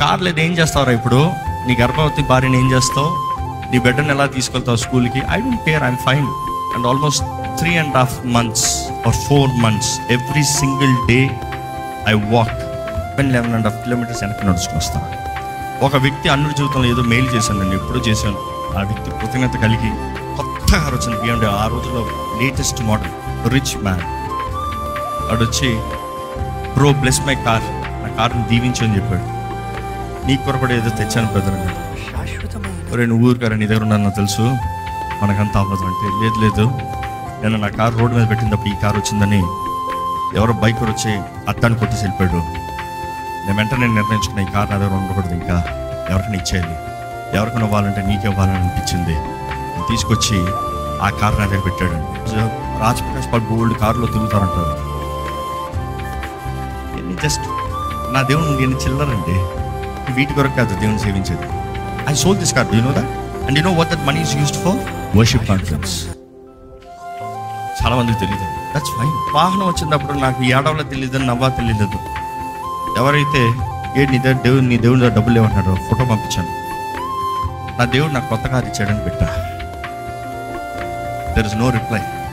car లేదు ఏం చేస్తావురా ఇప్పుడు నీ గర్భవతి భార్యని ఏం చేస్తావు నీ బిడ్డను ఎలా తీసుకెళ్తావు స్కూల్కి I don't care I'm fine and almost three and half months or four months every single day I walk ten eleven and half kilometres వెనక్కి నడుచుకుని వస్తాను ఒక వ్యక్తి అన్నుడి జీవితంలో ఏదో మెయిల్ చేశాను నేను ఎప్పుడూ చేశాను ఆ వ్యక్తి కృతజ్ఞత కలిగి కొత్త కార్ వచ్చింది బియాండ్ ఆ రోజులో లేటెస్ట్ మోడల్ రిచ్ మ్యాన్ వాడు వచ్చి బ్రో బ్లెస్ మై కార్ నా కార్ని దీవించు అని చెప్పాడు నీ కొరకు కూడా ఏదో తెచ్చాను బ్రదర్ అన్నాడు ఒరే నువ్వు ఊరు కారా నీ దగ్గర ఉన్నాను నాకు తెలుసు మనకంతా అవ్వదు అంటే లేదు లేదు నేను నా కార్ రోడ్డు మీద పెట్టినప్పుడు ఈ కార్ వచ్చిందని ఎవరో బైక్ వచ్చి అద్దాన్ని కొట్టేసి వెళ్ళిపోయాడు నేను వెంటనే నిర్ణయించుకున్న ఈ కార్ నా దగ్గర ఉండకూడదు ఇంకా ఎవరికైనా ఇచ్చేయాలి ఎవరికైనా ఇవ్వాలంటే నీకే ఇవ్వాలని అనిపించింది తీసుకొచ్చి ఆ కార్ నా దగ్గర పెట్టాడండి రాజ్ ప్రకాష్ పాల్ గోల్డ్ కారులో తిరుగుతారంటారు ఎన్ని జస్ట్ నా దేవుడు ఎన్ని చిల్లరండి వీటి కొరకు కాదు దేవుని సేవించేది I sold this car you know that and you know what that money is used for worship conference చాలా మందికి తెలియదు దట్స్ ఫైన్ వాహనం వచ్చినప్పుడు నాకు ఈ ఆడవాళ్ళ తెలియదు నవ్వా తెలియదు ఎవరైతే ఏ నీ దగ్గర దేవుడు నీ దేవుడి దగ్గర డబ్బులు లేవన్నారో ఫోటో పంపించాను నా దేవుడు నాకు కొత్త కారు ఇచ్చాడని పెట్టా దెర్ ఇస్ నో రిప్లై